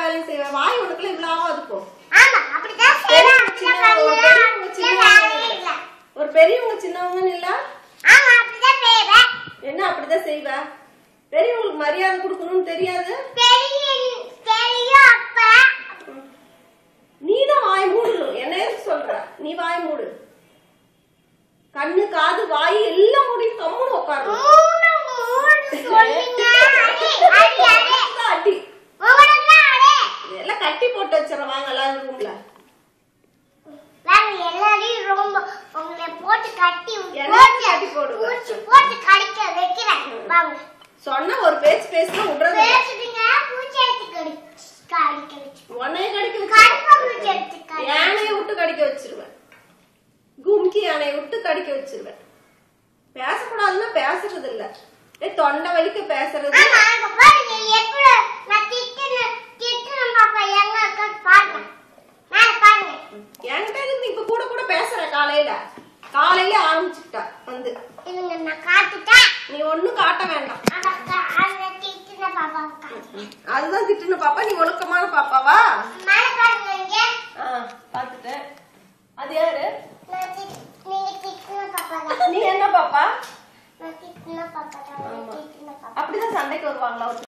வேலையும் செய்வேன் வாய் உனக்குள்ள இவ்வளவு ஆகாது போ ஆமா அப்படிதான் பெரியவங்க செய்வேன் சின்னவங்க, ஒரு அப்படிதான் பெரியவங்க வேலையே இல்ல சின்னவங்க ஒரு பெரியவங்க சின்னவங்கன்னு இல்ல ஆமா அப்படிதான் செய்வேன் என்ன அப்படிதான் செய்வ பெரியவங்களுக்கு மரியாதை கொடுக்கணும்னு தெரியாது பெரிய பெரிய அப்பா நீ தான் வாய் மூடணும் என்ன எதுக்கு சொல்ற நீ வாய் மூடு கண்ணு காது வாய் எல்லாம் மூடி கம்முன்னு உட்காரணும் மூணு மூணு சொல்லுங்க அடி அடி அடி அடி உங்களுக்கு அடி எல்லாம் கட்டி போட்டு வச்சிடறோம் வாங்க எல்லாரும் ரூம்ல வேற எல்லாரையும் ரொம்ப உங்களை போட்டு கட்டி என்ன போட்டு கட்டி போடுவ? பூச்சி போட்டு கடிக்க வைக்கிறேன் வாங்க சொன்ன ஒரு பேச்சு பேசினா விடுறது இல்ல. பேசுறீங்க பூச்சி எடுத்து கடி கடிக்க வச்சு உன்னைய கடிக்க கருப்பா பூச்சி வச்சிருவேன் எடுத்து கடி யானையை விட்டு கடிக்க வச்சிருவேன் கும்கி யானையை விட்டு கடிக்க வச்சிருவேன் பேசக்கூடாதுன்னா பேசுறது இல்ல ஏய், தொண்டை வலிக்க பேசுறது ஆமா அங்க பாருங்க எப்படி நான் திட்டுன திட்டுன பாப்பா எங்க அக்கா பாருங்க மேல பாருங்க என்கிட்ட இருந்து இப்ப கூட கூட பேசுற காலையில காலையில ஆரம்பிச்சுட்டா வந்து இதுங்க நான் காட்டுட்டேன் நீ ஒண்ணும் காட்ட வேண்டாம் அந்த அக்கா- அந்த திட்டுன பாப்பா காட்டு அதுதான் திட்டுன பாப்பா நீ ஒழுக்கமான பாப்பாவா மேல பாருங்க இங்க ஆ பாத்துட்டேன் அது யாரு நான் திட்- நீங்க திட்டுன பாப்பா தான் நீ என்ன பாப்பா நான் திட்டுன பாப்பா தான் ஆமா. திட்டுன பாப்பா அப்படிதான் சண்டைக்கு வருவாங்களா